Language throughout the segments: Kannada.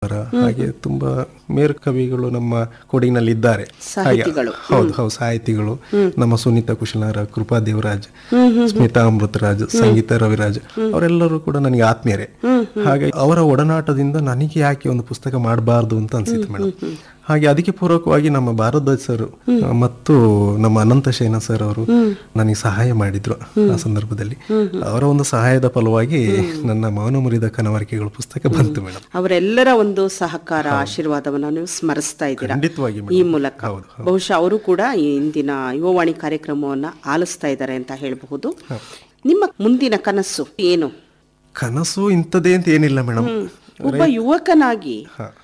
ಹಾಗೆ ತುಂಬಾ ಮೇರು ಕವಿಗಳು ನಮ್ಮ ಕೊಡಗಿನಲ್ಲಿ ಇದ್ದಾರೆ ಹಾಗೆ ಸಾಹಿತಿಗಳು. ಹೌದು ಹೌದು ಸಾಹಿತಿಗಳು ನಮ್ಮ ಸುನೀತಾ ಕುಶಲರ ಕೃಪಾ ದೇವರಾಜ್ ಸ್ಮಿತಾ ಅಮೃತರಾಜ್ ಸಂಗೀತ ರವಿರಾಜ್ ಅವರೆಲ್ಲರೂ ಕೂಡ ನನಗೆ ಆತ್ಮೀಯರೇ ಹಾಗೆ ಅವರ ಒಡನಾಟದಿಂದ ನನಗೆ ಯಾಕೆ ಒಂದು ಪುಸ್ತಕ ಮಾಡಬಾರ್ದು ಅಂತ ಅನ್ಸಿತ್ತು ಮೇಡಮ್ ಹಾಗೆ ಅದಕ್ಕೆ ಪೂರಕವಾಗಿ ನಮ್ಮ ಭಾರದ್ವಾಜ್ ಸರ್ ಮತ್ತು ನಮ್ಮ ಅನಂತ ಶೇನ ಸರ್ ಅವರು ನನಗೆ ಸಹಾಯ ಮಾಡಿದ್ರು ಆ ಸಂದರ್ಭದಲ್ಲಿ ಅವರ ಒಂದು ಸಹಾಯದ ಫಲವಾಗಿ ನನ್ನ ಮೌನ ಮುರಿದ ಕನವರಿಕೆಗಳು ಪುಸ್ತಕ ಬಂತು ಮೇಡಮ್ ಅವರೆಲ್ಲರ ಒಂದು ಸಹಕಾರ ಆಶೀರ್ವಾದವನ್ನು ನೀವು ಸ್ಮರಿಸ್ತಾ ಇದ್ದೀರಾ ಖಂಡಿತವಾಗಿ ಈ ಮೇಡಮ್ ಮೂಲಕ ಹೌದು, ಬಹುಶಃ ಅವರು ಕೂಡ ಈ ಇಂದಿನ ಯುವವಾಣಿ ಕಾರ್ಯಕ್ರಮವನ್ನ ಆಲಿಸ್ತಾ ಇದ್ದಾರೆ ಅಂತ ಹೇಳಬಹುದು ನಿಮ್ಮ ಮುಂದಿನ ಕನಸು ಏನು ಕನಸು ಇಂಥದ್ದೇ ಅಂತ ಏನಿಲ್ಲ ಮೇಡಮ್ ಒಬ್ಬ ಯುವಕನಾಗಿ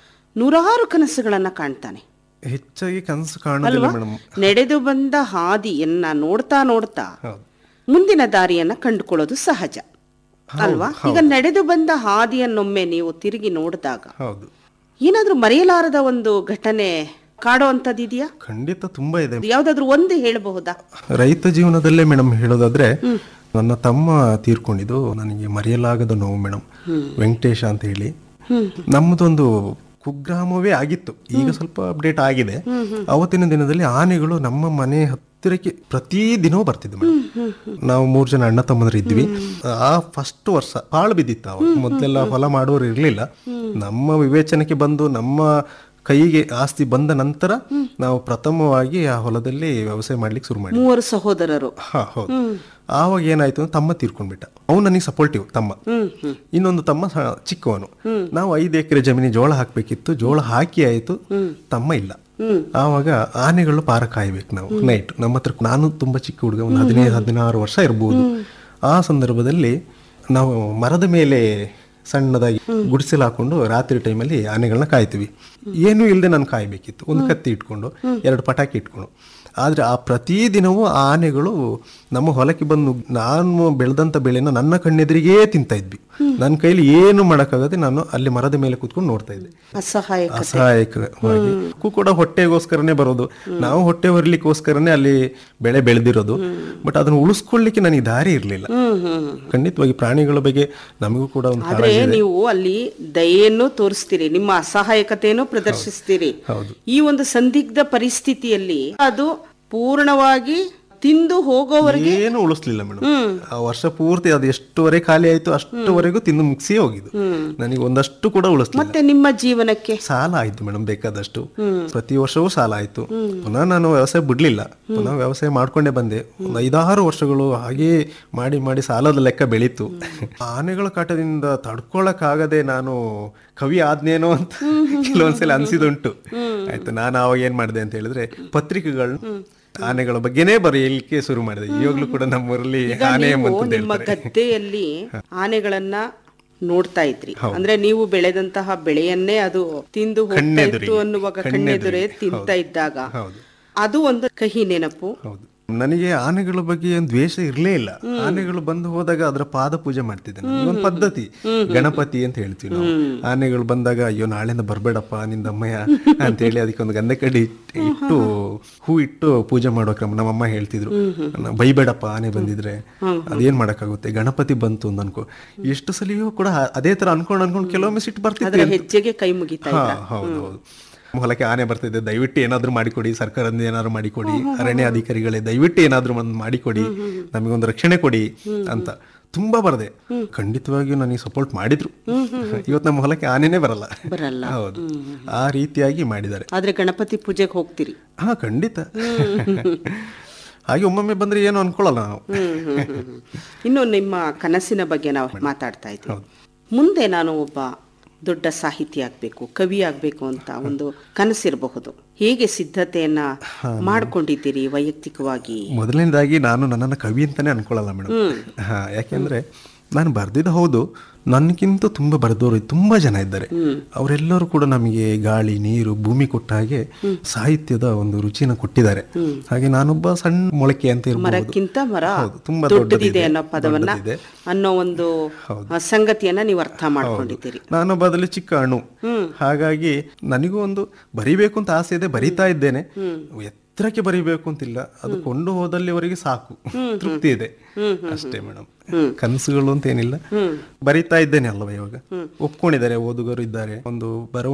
ನೂರಾರು ಕನಸುಗಳನ್ನ ಕಾಣ್ತಾನೆ ಹೆಚ್ಚಾಗಿ ಕನಸು ಕಾಣೋದಿಲ್ಲ ಅಲ್ವಾ ಮೇಡಮ್ ನಡೆದು ಬಂದ ಹಾದಿಯನ್ನ ನೋಡ್ತಾ ನೋಡ್ತಾ ಹೌದು ಮುಂದಿನ ದಾರಿಯನ್ನ ಕಂಡುಕೊಳ್ಳೋದು ಸಹಜ ಅಲ್ವಾ ಈಗ ನಡೆದು ಬಂದ ಹಾದಿಯನ್ನೊಮ್ಮೆ ನೀವು ತಿರುಗಿ ನೋಡಿದಾಗ ಹೌದು ಏನಾದ್ರೂ ಮರೆಯಲಾರದ ಒಂದು ಘಟನೆ ಕಾಡೋ ಇದೆಯಾ ಖಂಡಿತ ತುಂಬಾ ಇದೆ ಯಾವ್ದಾದ್ರು ಒಂದು ಹೇಳಬಹುದಾ ರೈತ ಜೀವನದಲ್ಲೇ ಮೇಡಮ್ ಹೇಳೋದಾದ್ರೆ ನನ್ನ ತಮ್ಮ ತೀರ್ಕೊಂಡಿದ್ದು ನನಗೆ ಮರೆಯಲಾಗದ ನೋವು ಮೇಡಮ್ ವೆಂಕಟೇಶ ಅಂತ ಹೇಳಿ ನಮ್ಮದೊಂದು ಕುಗ್ರಾಮವೇ ಆಗಿತ್ತು ಈಗ ಸ್ವಲ್ಪ ಅಪ್ಡೇಟ್ ಆಗಿದೆ ಅವತ್ತಿನ ದಿನದಲ್ಲಿ ಆನೆಗಳು ನಮ್ಮ ಮನೆ ಹತ್ತಿರಕ್ಕೆ ಪ್ರತಿ ದಿನವೂ ಬರ್ತಿದ್ವು ಮೇಡಮ್ ನಾವು ಮೂರ್ ಜನ ಅಣ್ಣ ತಮ್ಮಂದ್ರು ಇದ್ವಿ ಆ ಫಸ್ಟ್ ವರ್ಷ ಹಾಳು ಬಿದ್ದಿತ್ತು ಅವಾಗ ಮೊದಲೆಲ್ಲ ಹೊಲ ಮಾಡುವವರು ಇರ್ಲಿಲ್ಲ ನಮ್ಮ ವಿವೇಚನೆಗೆ ಬಂದು ನಮ್ಮ ಕೈಗೆ ಆಸ್ತಿ ಬಂದ ನಂತರ ನಾವು ಪ್ರಥಮವಾಗಿ ಆ ಹೊಲದಲ್ಲಿ ವ್ಯವಸಾಯ ಮಾಡ್ಲಿಕ್ಕೆ ಶುರು ಮಾಡಿ ಮೂವರು ಸಹೋದರರು ಹಾ ಹೌದು ಆವಾಗ ಏನಾಯ್ತು ಅಂದ್ರೆ ತಮ್ಮ ತೀರ್ಕೊಂಡ್ಬಿಟ್ಟ ಅವ್ನು ನನಗೆ ಸಪೋರ್ಟಿವ್ ತಮ್ಮ ಇನ್ನೊಂದು ತಮ್ಮ ಸ- ಚಿಕ್ಕವನು ನಾವು ಐದು ಎಕರೆ ಜಮೀನಿ ಜೋಳ ಹಾಕ್ಬೇಕಿತ್ತು ಜೋಳ ಹಾಕಿ ಆಯ್ತು ತಮ್ಮ ಇಲ್ಲ ಆವಾಗ ಆನೆಗಳು ಪಾರ ಕಾಯ್ಬೇಕು ನಾವು ನೈಟ್ ನಮ್ಮ ಹತ್ರ ನಾನು ತುಂಬಾ ಚಿಕ್ಕ ಹುಡುಗ ಒಂದು ಹದಿನೈದು ಹದಿನಾರು ವರ್ಷ ಇರ್ಬೋದು ಆ ಸಂದರ್ಭದಲ್ಲಿ ನಾವು ಮರದ ಮೇಲೆ ಸಣ್ಣದಾಗಿ ಗುಡಿಸಲು ಹಾಕೊಂಡು ರಾತ್ರಿ ಟೈಮಲ್ಲಿ ಆನೆಗಳನ್ನ ಕಾಯ್ತೀವಿ ಏನೂ ಇಲ್ಲದೆ ನಾನು ಕಾಯ್ಬೇಕಿತ್ತು ಒಂದು ಕತ್ತಿ ಇಟ್ಕೊಂಡು ಎರಡು ಪಟಾಕಿ ಇಟ್ಕೊಂಡು ಆದ್ರೆ ಆ ಪ್ರತಿ ದಿನವೂ ಆ ಆನೆಗಳು ನಮ್ಮ ಹೊಲಕ್ಕೆ ಬಂದು ನಾನು ಬೆಳೆದಂತ ಬೆಳೆನ ನನ್ನ ಕಣ್ಣೆದುರಿಗೇ ತಿಂತಾ ಇದ್ವಿ ನನ್ನ ಕೈಲಿ ಏನು ಮಾಡಕ್ಕಾಗದೆ ನಾನು ಅಲ್ಲಿ ಮರದ ಮೇಲೆ ಕೂತ್ಕೊಂಡು ನೋಡ್ತಾ ಇದ್ದೆ ಅಸಹಾಯಕ ಅಸಹಾಯಕವಾಗಿ ಕು ಕೂಡ ಹೊಟ್ಟೆಗೋಸ್ಕರನೇ ಬರೋದು ನಾವು ಹೊಟ್ಟೆ ಹೊರಲಿಕ್ಕೋಸ್ಕರನೇ ಅಲ್ಲಿ ಬೆಳೆ ಬೆಳೆದಿರೋದು ಬಟ್ ಅದನ್ನ ಉಳಿಸ್ಕೊಳ್ಳಿಕ್ಕೆ ನನಗೆ ದಾರಿ ಇರಲಿಲ್ಲ ಖಂಡಿತವಾಗಿ ಪ್ರಾಣಿಗಳ ಬಗ್ಗೆ ನಮಗೂ ಕೂಡ ಒಂದು ಆದ್ರೆ ನೀವು ಅಲ್ಲಿ ದಯೆಯನ್ನು ತೋರಿಸ್ತೀರಿ ನಿಮ್ಮ ಅಸಹಾಯಕತೆಯನ್ನು ಪ್ರದರ್ಶಿಸ್ತೀರಿ ಹೌದು. ಈ ಒಂದು ಸಂದಿಗ್ಧ ಪರಿಸ್ಥಿತಿಯಲ್ಲಿ ಅದು ಪೂರ್ಣವಾಗಿ ತಿಂದು ಹೋಗೋವರೆಗೆ ಏನು ಉಳಿಸ್ಲಿಲ್ಲ ಮೇಡಮ್ ಆ ವರ್ಷ ಪೂರ್ತಿ ಅದು ಎಷ್ಟುವರೆ ಖಾಲಿ ಆಯ್ತು ಅಷ್ಟುವರೆಗೂ ತಿಂದು ಮುಗಿಸಿ ಹೋಗಿದ್ದು ನನಗೆ ಒಂದಷ್ಟು ಕೂಡ ಉಳಿಸ್ಲಿಲ್ಲ ಮತ್ತೆ ನಿಮ್ಮ ಜೀವನಕ್ಕೆ ಸಾಲ ಆಯ್ತು ಮೇಡಮ್ ಬೇಕಾದಷ್ಟು ಪ್ರತಿ ವರ್ಷವೂ ಸಾಲ ಆಯ್ತು ಪುನಃ ನಾನು ವ್ಯವಸಾಯ ಬಿಡ್ಲಿಲ್ಲ ಪುನಃ ವ್ಯವಸಾಯ ಮಾಡ್ಕೊಂಡೇ ಬಂದೆ ಒಂದು ಐದಾರು ವರ್ಷಗಳು ಹಾಗೇ ಮಾಡಿ ಮಾಡಿ ಸಾಲದ ಲೆಕ್ಕ ಬೆಳೀತು ಆನೆಗಳ ಕಾಟದಿಂದ ತಡ್ಕೊಳಕ್ಕಾಗದೆ ನಾನು ಕವಿ ಆದ್ನೇನೋ ಅಂತ ಕೆಲವೊಂದ್ಸಲ ಅನ್ಸಿದುಂಟು ಆಯ್ತು ನಾನು ಅವಾಗ ಏನ್ ಮಾಡಿದೆ ಅಂತ ಹೇಳಿದ್ರೆ ಪತ್ರಿಕೆಗಳನ್ನ ಆನೆಗಳ ಬಗ್ಗೆನೇ ಬರೆಯಲಿಕ್ಕೆ ಶುರು ಮಾಡಿದೆ ಇವಾಗ್ಲೂ ಕೂಡ ನಮ್ಮೂರಲ್ಲಿ ಆನೆ ನೀವು ಎಂಬಂತದ್ದು ನಿಮ್ಮ ಹೇಳ್ತಾರೆ ಗದ್ದೆಯಲ್ಲಿ ಆನೆಗಳನ್ನ ನೋಡ್ತಾ ಇದ್ರಿ ಅಂದ್ರೆ ನೀವು ಬೆಳೆದಂತಹ ಬೆಳೆಯನ್ನೇ ಅದು ತಿಂದು ಹೋಗ್ತಾ ಇತ್ತು ಕಣ್ಣೆದುರಿಗೆ. ಅನ್ನುವಾಗ ಕಣ್ಣೆದುರೇ ಕಣ್ಣೆದುರಿಗೆ. ತಿಂತಾ ಇದ್ದಾಗ ಹೌದು ಅದು ಒಂದು ಕಹಿ ನೆನಪು ಹೌದು ನನಗೆ ಆನೆಗಳ ಬಗ್ಗೆ ಏನು ದ್ವೇಷ ಇರ್ಲೇ ಇಲ್ಲ ಆನೆಗಳು ಬಂದು ಹೋದಾಗ ಅದರ ಪಾದ ಪೂಜೆ ಮಾಡ್ತಿದ್ದೆ ನಾನು. ಒಂದು ಪದ್ಧತಿ ಗಣಪತಿ ಅಂತ ಹೇಳ್ತೀವಿ ನಾವು ಆನೆಗಳು ಬಂದಾಗ ಅಯ್ಯೋ ನಾಳೆಯಿಂದ ಬರ್ಬೇಡಪ್ಪ ನಿಂದ ಅಮ್ಮಯ್ಯ ಅಂತ ಹೇಳಿ ಅದಕ್ಕೆ ಒಂದು ಗಂಧ ಕಡ್ಡಿ ಇಟ್- ಇಟ್ಟು ಹೂ ಇಟ್ಟು ಪೂಜೆ ಮಾಡೋ ಕ್ರಮ ನಮ್ಮಮ್ಮ ಹೇಳ್ತಿದ್ರು ನ- ಬೈಬೇಡಪ್ಪ ಆನೆ ಬಂದಿದ್ರೆ ಅದೇನ್ ಮಾಡಕ್ಕಾಗುತ್ತೆ ಗಣಪತಿ ಬಂತು ಅಂತ ಅನ್ಕೋ ಎಷ್ಟು ಸಲಿಯೂ ಕೂಡ ಆ- ಅದೇ ತರ ಅನ್ಕೊಂಡು ಅನ್ಕೊಂಡು ಕೆಲವೊಮ್ಮೆ ಸಿಟ್ಟು ಬರ್ತಿತ್ತು ಅದರ ಹೆಜ್ಜೆಗೆ ಕೈ ಮುಗಿತಾ ಹಾ ಹೌದು ಹೌದು ಹೊಲಕ್ಕೆ ಆನೆ ಬರ್ತಿದೆ ದಯವಿಟ್ಟು ಏನಾದ್ರೂ ಮಾಡಿಕೊಡಿ ಸರ್ಕಾರದಿಂದ ಏನಾದ್ರು ಮಾಡಿಕೊಡಿ ಅರಣ್ಯ ಅಧಿಕಾರಿಗಳೇ ದಯವಿಟ್ಟು ಏನಾದ್ರೂ ಒಂದು ಮಾಡಿಕೊಡಿ ನಮಗೊಂದು ರಕ್ಷಣೆ ಕೊಡಿ ಅಂತ ತುಂಬಾ ಬರದೆ ಖಂಡಿತವಾಗಿಯೂ ನನಗೆ ಸಪೋರ್ಟ್ ಮಾಡಿದ್ರು ಇವತ್ತು ನಮ್ಮ ಹೊಲಕ್ಕೆ ಆನೆನೇ ಬರಲ್ಲ ಬರಲ್ಲ ಹೌದು ಆ ರೀತಿಯಾಗಿ ಮಾಡಿದ್ದಾರೆ ಆದ್ರೆ ಗಣಪತಿ ಪೂಜೆಗೆ ಹೋಗ್ತೀರಿ ಹಾ ಖಂಡಿತ ಹಾಗೆ ಒಮ್ಮೊಮ್ಮೆ ಬಂದ್ರೆ ಏನು ಅನ್ಕೊಳ್ಳಲ್ಲ ನಾವು ಇನ್ನು ನಿಮ್ಮ ಕನಸಿನ ಬಗ್ಗೆ ನಾವು ಮಾತಾಡ್ತಾ ಇದ್ದೀವಿ ಮುಂದೆ ನಾನು ಒಬ್ಬ ದೊಡ್ಡ ಸಾಹಿತಿ ಆಗ್ಬೇಕು ಕವಿ ಆಗ್ಬೇಕು ಅಂತ ಒಂದು ಕನಸಿರಬಹುದು ಹೇಗೆ ಸಿದ್ಧತೆಯನ್ನ ಮಾಡ್ಕೊಂಡಿದ್ದೀರಿ ವೈಯಕ್ತಿಕವಾಗಿ ಮೊದಲನೇದಾಗಿ ನಾನು ನನ್ನನ್ನು ಕವಿ ಅಂತಾನೆ ಅನ್ಕೊಳ್ಳಲ್ಲ ಮೇಡಮ್ ಹಾ ಯಾಕೆಂದ್ರೆ ನಾನು ಬರ್ದಿದ್ದು ಹೌದು ನನ್ಗಿಂತ ತುಂಬಾ ಬರೆದವರು ತುಂಬಾ ಜನ ಇದ್ದಾರೆ ಅವರೆಲ್ಲರೂ ಕೂಡ ನಮಗೆ ಗಾಳಿ ನೀರು ಭೂಮಿ ಕೊಟ್ಟ ಹಾಗೆ ಸಾಹಿತ್ಯದ ಒಂದು ರುಚಿನ ಕೊಟ್ಟಿದ್ದಾರೆ ಹಾಗೆ ನಾನೊಬ್ಬ ಸಣ್ಣ ಮೊಳಕೆ ಅಂತ ಇರ್ಬೋದು ಮರಕ್ಕಿಂತ ಮರ ಹೌದು, ತುಂಬಾ ದೊಡ್ಡದಿದೆ ದೊಡ್ಡದಿದೆ, ಅನ್ನೋ ಪದವನ್ನ ದೊಡ್ಡದಿದೆ. ಅನ್ನೋ ಒಂದು ಆ, ಸಂಗತಿಯನ್ನ ನೀವು ಅರ್ಥ ಮಾಡ್ಕೊಂಡಿದ್ದೀರಿ ನಾನೊಬ್ಬ ಅದ್ರಲ್ಲಿ ಚಿಕ್ಕ ಅಣು ಹಾಗಾಗಿ ನನಗೂ ಒಂದು ಬರಿಬೇಕು ಅಂತ ಆಸೆ ಇದೆ ಬರಿತಾ ಇದ್ದೇನೆ ಎತ್ತರಕ್ಕೆ ಬರಿಬೇಕು ಅಂತಿಲ್ಲ ಅದು ಕೊಂಡು ಹೋದಲ್ಲಿವರೆಗೆ ಸಾಕು ತೃಪ್ತಿ ಇದೆ ಅಷ್ಟೇ ಮೇಡಮ್ ಕನಸುಗಳು ಅಂತ ಏನಿಲ್ಲ ಬರಿತಾ ಇದ್ದೇನೆ ಅಲ್ವಾ ಇವಾಗ ಒಪ್ಕೊಂಡಿದ್ದಾರೆ ಓದುಗರು ಇದ್ದಾರೆ ಒಂದು ಬರವಣಿಗೆ